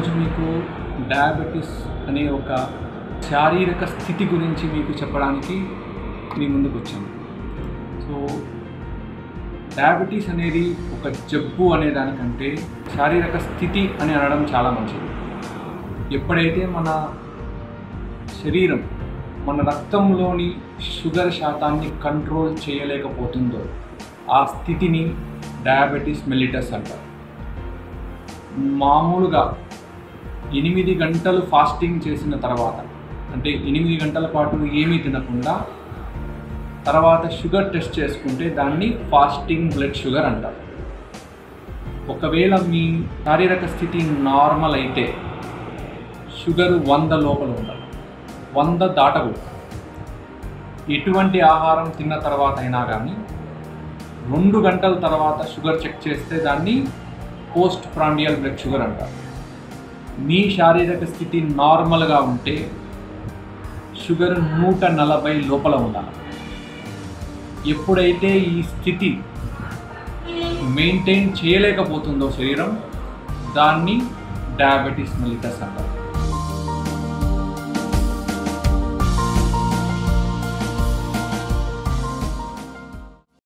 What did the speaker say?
ఈరోజు మీకు డయాబెటీస్ అనే ఒక శారీరక స్థితి గురించి మీకు చెప్పడానికి మీ ముందుకు వచ్చాను సో డయాబెటీస్ అనేది ఒక జబ్బు అనే దానికంటే శారీరక స్థితి అని అనడం చాలా మంచిది ఎప్పుడైతే మన శరీరం మన రక్తంలోని షుగర్ శాతాన్ని కంట్రోల్ చేయలేకపోతుందో ఆ స్థితిని డయాబెటీస్ మెల్లిటస్ అంటారు మామూలుగా ఎనిమిది గంటలు ఫాస్టింగ్ చేసిన తర్వాత అంటే ఎనిమిది గంటల పాటు ఏమీ తినకుండా తర్వాత షుగర్ టెస్ట్ చేసుకుంటే దాన్ని ఫాస్టింగ్ బ్లడ్ షుగర్ అంటారు ఒకవేళ మీ శారీరక స్థితి నార్మల్ అయితే షుగర్ వంద లోపల ఉండాలి వంద దాటకూడదు ఎటువంటి ఆహారం తిన్న తర్వాత అయినా కానీ రెండు గంటల తర్వాత షుగర్ చెక్ చేస్తే దాన్ని పోస్ట్ ప్రాండియల్ బ్లడ్ షుగర్ అంటారు మీ శారీరక స్థితి నార్మల్గా ఉంటే షుగర్ నూట నలభై లోపల ఉండాలి ఎప్పుడైతే ఈ స్థితి మెయింటైన్ చేయలేకపోతుందో శరీరం దాన్ని డయాబెటీస్ మెలిటస్ అంటారు